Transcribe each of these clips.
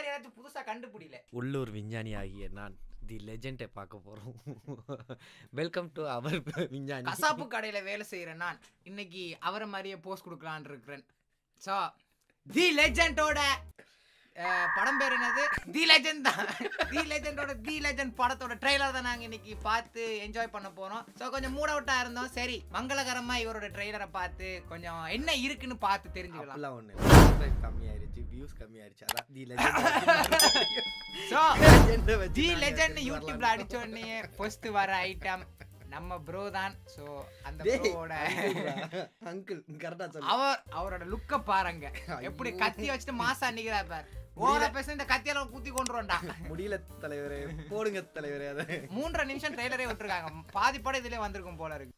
மாதிரி ஏதாச்சும் புதுசா கண்டுபிடில உள்ளூர் விஞ்ஞானி ஆகிய நான் தி லெஜெண்டை பார்க்க போறோம் வெல்கம் டு அவர் விஞ்ஞானி கசாப்பு கடையில வேலை செய்யறேன் நான் இன்னைக்கு அவரை மாதிரியே போஸ்ட் கொடுக்கலான்னு இருக்கிறேன் ஸோ தி லெஜெண்டோட படம் பேர் என்னது தி லெஜெண்ட் தான் தி லெஜெண்டோட தி லெஜெண்ட் படத்தோட ட்ரெய்லர் தான் நாங்க இன்னைக்கு பார்த்து என்ஜாய் பண்ண போறோம் ஸோ கொஞ்சம் மூட் அவுட்டா இருந்தோம் சரி மங்களகரமா இவரோட ட்ரெய்லரை பார்த்து கொஞ்சம் என்ன இருக்குன்னு பார்த்து தெரிஞ்சுக்கலாம் அப்படிலாம் ஒண்ணு சப்ஸ்கிரைப் கம்மியாயிருச்சு வியூஸ் கம்மியாயிருச்சு அதான் the so legend the legend யூடியூப்ல அடிச்ச உடனே ஃபர்ஸ்ட் வர ஐட்டம் நம்ம ப்ரோ தான் ஸோ அந்த ப்ரோவோட அங்கிள் கரெக்டா சொல்லு அவர் அவரோட லுக்க பாருங்க எப்படி கத்தி வச்சுட்டு மாசா நிக்கிறா பார் ஓவரா பேச இந்த கத்தியால குத்தி கொண்டுருவோம்டா முடியல தலைவரே போடுங்க தலைவரே அதை மூன்றரை நிமிஷம் ட்ரெய்லரே விட்டுருக்காங்க பாதி படம் இதுலயே வந்திருக்கும் போல இருக்கு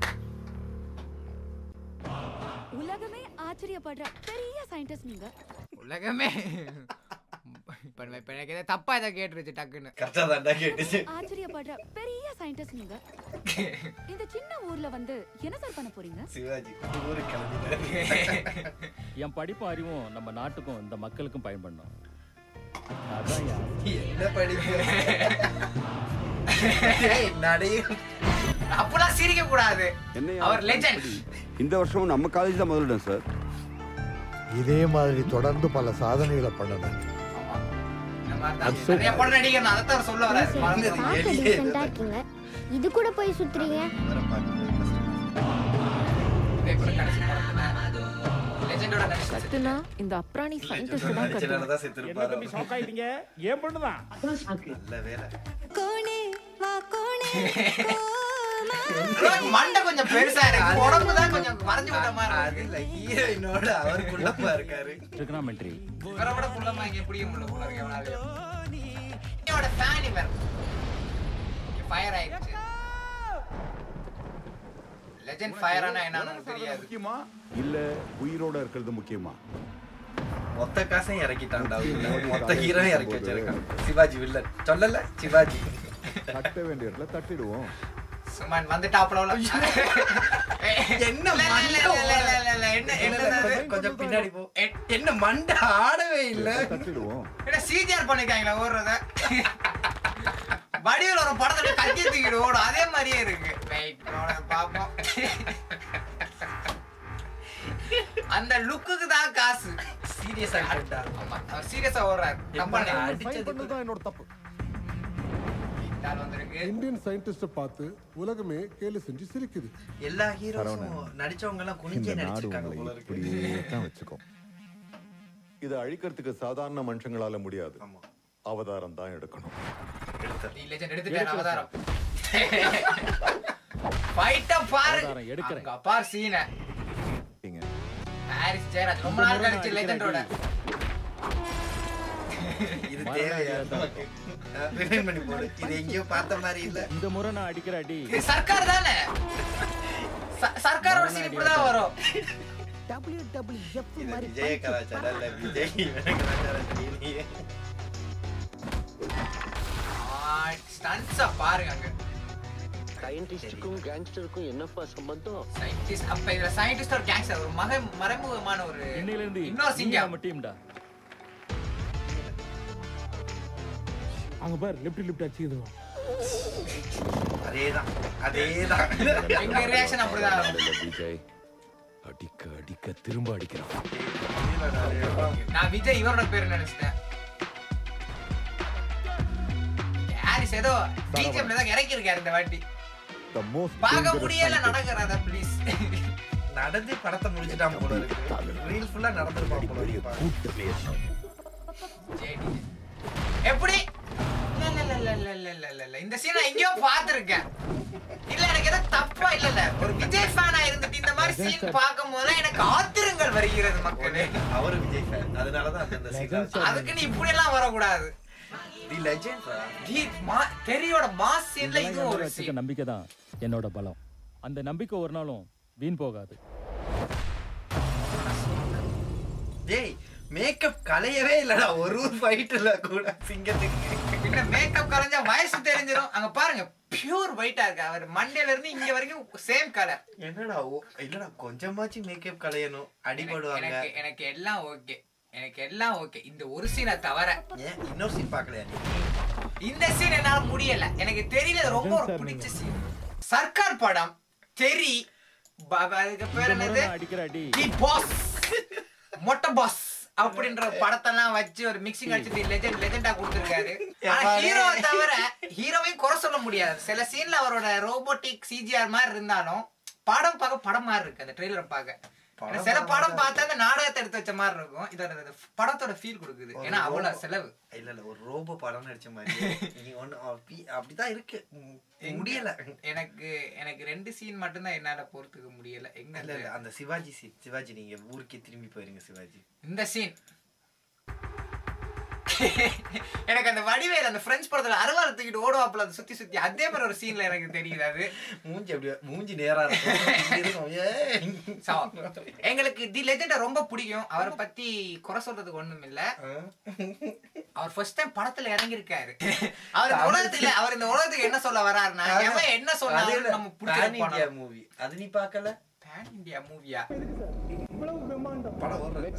உலகமே ஆச்சரியப்படுற பெரிய சயின்டிஸ்ட் நீங்க உலகமே இப்ப இப்ப எனக்கு ஏதோ தப்பா ஏதோ கேட்டுருச்சு டக்குன்னு கரெக்டா தான்டா கேட்டுச்சு ஆச்சரியப்படுற பெரிய சயின்டிஸ்ட் நீங்க இந்த சின்ன ஊர்ல வந்து என்ன சார் பண்ண போறீங்க சிவாஜி ஊரு கிளம்பிட்டாரு என் படிப்பும் அறிவும் நம்ம நாட்டுக்கும் இந்த மக்களுக்கும் பயன்படணும் அதான் என் ஆசை. என்ன படிப்பு ஏய், நடைய அப்பெல்லாம் சிரிக்க கூடாது என்னையா அவர் legend. அப்படி? இந்த வருஷமும் நம்ம காலேஜ் தான் முதலிடம் சார் இதே மாதிரி தொடர்ந்து பல சாதனைகளை பண்ணணும் ஆமா. இந்த மாதிரி தான். நிறைய படம் நடிகர் நான் அதைத்தான் சொல்ல வரேன் மறந்தது. பார்க்க எலியே டீசெண்டா இருக்கீங்க இது கூட போய் சுத்துறீங்க வர பார்க்கவே கஷ்டம். இதே கூட கடைசி படத்துல லெஜெண்டோட நடிச்சு கத்துனா இந்த அப்ராணி சயின்டிஸ்ட் தான் கத்து நடிச்சனாலதான் செத்துருப்பாரு. ஷாக் ஆயிட்டீங்க ஏன் பண்ணுதான் நல்ல வேலை மண்டை கொஞ்சம் பெருசா இருக்கு உடம்பு தான் கொஞ்சம் மறைஞ்சு விட்ட மாதிரி அது இருக்கு இல்ல ஹீரோயினோட அவர் குள்ளப்பா இருக்காரு ட்ரிகனாமெட்ரி இவரை விட குள்ளமா இங்க பிடிக்க முடியல போல இருக்கு எவனாலையும் என்னோட ஃபேன் இவர் ஃபயர் ஆயிடுச்சு லெஜெண்ட் ஃபயர் ஆனா என்னன்னு எனக்கு தெரியாது முக்கியமா இல்ல உயிரோட இருக்கிறது முக்கியமா மொத்த காசையும் இறக்கிட்டான்டா உள்ள. மொத்த ஹீரோயும் இறக்கி வச்சிருக்கான் சிவாஜி வில்லன் சொல்லல சிவாஜி தட்ட வேண்டிய இடத்துல தட்டிடுவோம் சுமன் வந்துட்டாப்ல உள்ள என்ன இல்ல, இல்ல, இல்ல, இல்ல, இல்ல, இல்ல, இல்ல, என்ன என்னது அது? கொஞ்சம் பின்னாடி போ எ- என்ன மண்டை ஆடவே இல்ல தட்டிடுவோம் என்ன சிஜிஆர் பண்ணிருக்காங்களா ஓடுறத வடிவில் ஒரு படத்துல கட்டி தூக்கிட்டு ஓடும் அதே மாதிரியே இருக்கு Wait, ஓட பாப்போம் அந்த லுக்குக்கு தான் காசு சீரியஸா கேட்டா ஆமா அவர் சீரியஸா ஓடுறாரு தப்பா அடிச்சது தான் என்னோட தப்பு நாள் வந்திருக்கு இந்தியன் சயின்டிஸ்ட பார்த்து உலகமே கேலி செஞ்சு சிரிக்குது எல்லா ஹீரோஸும் நடிச்சவங்க எல்லாம் குனிஞ்சே நடிச்சிருக்காங்க போல இருக்கு தான் வச்சுக்கோ இதை அழிக்கிறதுக்கு சாதாரண மனுஷங்களால முடியாது ஆமா அவதாரம் தான் எடுக்கணும் தி லெஜெண்ட் எடுத்துட்டாரு அவதாரம் ஃபைட்ட பாருங்க அவதாரம் எடுக்கிறேன். அங்க பார் சீனை நீங்க ஹாரிஸ் ஜெயராஜ் ரொம்ப நாள் கழிச்சு லெஜெண்டோட இது மரண தேவையா அடியா தான் ரிமைண்ட் பண்ணி போடு இது எங்கேயோ பார்த்த மாதிரி இல்ல இந்த முறை நான் அடிக்கிற அடி இது சர்க்கார் தானே ச- சர்க்காரோட சீன் இப்படிதான் வரும் இது விஜய கலாச்சாரம் இல்ல விஜய் கலாச்சாரம் நீ ஸ்டன்ஸ பாருங்க அங்க சயின்டிஸ்டுக்கும் கேங்ஸ்டருக்கும் என்னப்பா சம்பந்தம் சயின்டிஸ்ட் அப்ப இதுல சயின்டிஸ்ட் ஒரு கேங்ஸ்டர் ஒரு மக மறைமுகமான ஒரு இன்னையில இருந்து இன்னொரு நீங்க சிங்கம் நம்ம டீம்டா அங்க பாரு லிப்ட் லிப்ட் அடிச்சுக்குதுங்க அதேதான் அதேதான் எங்க ரியாக்ஷன் அப்படிதான் இருக்கும். விஜய் அடிக்க அடிக்க திரும்ப அடிக்கிறான் நான் விஜய் இவரோட பேர் நினைச்சிட்டேன் ஹாரிஸ் ஏதோ பிஜிஎம்ல தான் இறக்கி இருக்காரு இந்த வாட்டி The most பார்க்க dangerous முடியல scientist. நடக்கிறத ப்ளீஸ் நடந்து படத்தை முடிச்சிட்டான் போல இருக்கு ரீல் ஃபுல்லா நடந்துருப்பான் போல இருக்கு எப்படி இல்ல, இல்ல, இல்ல, இல்ல, இல்ல, இல்ல, இல்ல, இல்ல. இந்த சீனை எங்கேயோ பார்த்திருக்கேன் இல்ல எனக்கு ஏதோ தப்பா இல்ல இல்ல ஒரு விஜய் ஃபேனா இருந்துட்டு இந்த மாதிரி சீன் பார்க்கும் போது எனக்கு ஆத்திரங்கள் வருகிறது மக்களே அவரு விஜய் ஃபேன் அதனாலதான் அந்த சீன் அதுக்கு நீ இப்படி எல்லாம் வரக்கூடாது தி லெஜெண்ட் தி மா- தெரியோட மாஸ் சீன்ல இதெல்லாம் இதுவும் என் ஒரு மேல வச்சிருக்க சீன் நம்பிக்கை தான் என்னோட பலம் அந்த நம்பிக்கை ஒரு நாளும் வீண் போகாது டேய் மேக்கப் கலையவே இல்லடா ஒரு ஒரு ஃபைட்ல கூட சிங்கத்துக்கு பின்ன மேக்கப் கலைஞ்சா வயசு தெரிஞ்சிரும் அங்க பாருங்க பியூர் ஒயிட்டா இருக்கு அவர் மண்டையில இருந்து இங்க வரைக்கும் சேம் கலர் என்னடா ஓ இல்லடா கொஞ்சமாச்சும் மேக்கப் கலையணும் அடிபடுவாங்க எனக்கு எனக்கு எல்லாம் ஓகே எனக்கு எல்லாம் ஓகே இந்த ஒரு சீனை தவிர ஏன் இன்னொரு சீன் பார்க்கலையா நீ இந்த சீன் என்னால முடியல எனக்கு தெரியல இது ரொம்ப ஒரு பிடிச்ச சீன் சர்க்கார் படம் தெரி ப- ப- அதுக்கு பேர் என்னது அடிக்கிற அடி தி பாஸ் மொட்டை பாஸ் அப்படின்ற படத்தெல்லாம் வச்சு ஒரு மிக்சிங் அடிச்சு லெஜெண்ட் லெஜெண்டா கொடுத்துருக்காரு ஆனா ஹீரோ தவிர ஹீரோவையும் குறை சொல்ல முடியாது சில சீன்ல அவரோட ரோபோட்டிக் சிஜிஆர் மாதிரி இருந்தாலும் படம் பார்க்க படம் மாதிரி இருக்கு அந்த ட்ரெய்லர் பார்க்க படம் சில படம் படம் தான். பார்த்தா அந்த நாடகத்தை எடுத்து வச்ச மாதிரி இருக்கும் இதோட இந்த படத்தோட ஃபீல் கொடுக்குது ஒரு ஏன்னா அவ்வளவு ரோபோ- செலவு இல்ல இல்ல ஒரு ரோபோ படம் நடிச்ச மாதிரி நீ ஒண்ணு அப்படி- அப்படிதான் இருக்கு ம், முடியல எனக்கு எனக்கு ரெண்டு சீன் மட்டும்தான் என்னால பொறுத்துக்க முடியல எங்க இல்ல இல்ல அந்த- அந்த சிவாஜி சீன் சிவாஜி நீங்க ஊருக்கே திரும்பி போயிருங்க சிவாஜி இந்த சீன் எனக்கு அந்த வடிவேல் அந்த பிரெஞ்சு படத்துல அருவாள் தூக்கிட்டு ஓடுவாப்புல அதை சுத்தி சுத்தி அதே மாதிரி ஒரு சீன்ல எனக்கு தெரியுது அது மூஞ்சி அப்படி மூஞ்சி நேரா இருக்கும் இங்க இருக்கும். ஏய். So, எங்களுக்கு தி லெஜெண்ட ரொம்ப பிடிக்கும் அவரை பத்தி குறை சொல்றதுக்கு ஒண்ணும் இல்ல அவர் ஃபர்ஸ்ட் டைம் படத்துல இறங்கி இருக்காரு அவர் இந்த உலகத்துல அவர் இந்த உலகத்துக்கு என்ன சொல்ல வராருன்னா எவன் என்ன அது சொன்னாலும் இல்ல, நம்ம Pan India பிடிச்சிருப்போம் movie. அது நீ பார்க்கல பேன் இந்தியா மூவியா படம் ஓடுறது.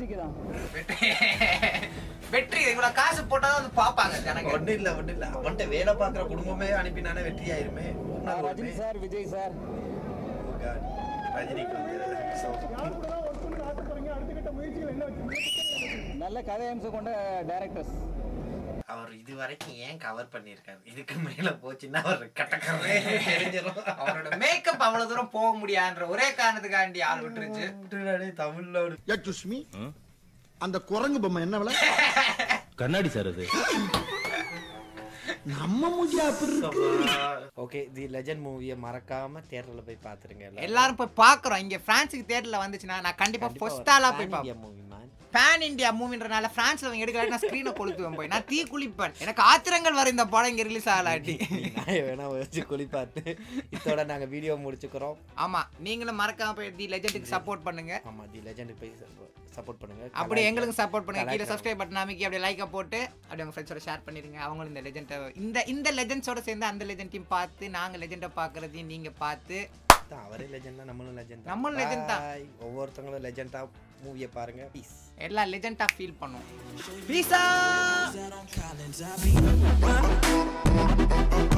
வெற்றி இவ்வளவு காசு போட்டாதான் வந்து பாப்பாங்க ஜனங்க ஒண்ணும் இல்ல ஒண்ணும் இல்ல அவன்கிட்ட வேலை பாக்குற குடும்பமே அனுப்பினானே வெற்றி ஆயிருமே ஊர்னா வருமே. Sir Vijay sir Oh God. ரஜினிக்கு வந்து so- நல்ல கதையம்சம் கொண்ட டைரக்டர்ஸ் அவர் இது வரைக்கும் ஏன் கவர் பண்ணிருக்காரு இதுக்கு மேல போச்சுன்னா அவர் கட்டக்கவே தெரிஞ்சிடும் அவரோட மேக்கப் அவ்வளவு தூரம் போக முடியாதுன்ற ஒரே காரணத்துக்காண்டி ஆள் விட்டுருச்சு விட்டுறாடே, தமிழ்ல ஒரு ஏ சுஷ்மி அந்த குரங்கு பொம்மை என்ன விலை கண்ணாடி சார் அது நம்ம மூஞ்சி அப்படி இருக்கு ஓகே தி லெஜண்ட் மூவியை மறக்காம தியேட்டர்ல போய் பாத்துருங்க எல்லாரும் போய் பாக்குறோம் இங்க பிரான்ஸுக்கு தேட்டர்ல வந்துச்சுன்னா நான் கண்டிப்பா ஃபர்ஸ்ட் ஆளா போய் பாப்பேன் மூவி மேன் பேன் இந்தியா மூவின்றனால பிரான்ஸ்ல அவங்க எடுக்கல நான் ஸ்கிரீனை கொளுத்துவேன் போய் நான் தீ குளிப்பேன் எனக்கு ஆத்திரங்கள் வர இந்த படம் இங்க ரிலீஸ் ஆகலாட்டி நான் வேணா வச்சு குளிப்பாட்டு இதோட நாங்க வீடியோ முடிச்சுக்கிறோம் ஆமா நீங்களும் மறக்காம போய் தி லெஜெண்டுக்கு சப்போர்ட் பண்ணுங்க ஆமா தி லெஜண்ட் போய் சப்போர்ட் பண்ணுங்க அப்படி எங்களுக்கு சப்போர்ட் பண்ணுங்க கீழே கலாய்க்கலாம். சப்ஸ்கிரைப் பட்டன் அமைக்கி அப்படியே லைக்கை போட்டு அப்படியே உங்க ஃப்ரெண்ட்ஸோட ஷேர் பண்ணிருங்க அவங்களும் இந்த லெஜெண்டை இந்த இந்த லெஜெண்ட்ஸோட சேர்ந்து அந்த லெஜெண்டையும் பார்த்து நாங்க லெஜெண்டை பார்க்கறதையும் நீங்க பார்த்து தான் அவரே லெஜெண்ட் தான் நம்மளும் லெஜெண்ட் நம்மளும் legend தான். ஒவ்வொருத்தவங்களும் லெஜெண்டா மூவியை பாருங்க பீஸ் எல்லா லெஜெண்டா ஃபீல் பண்ணும் பீஸா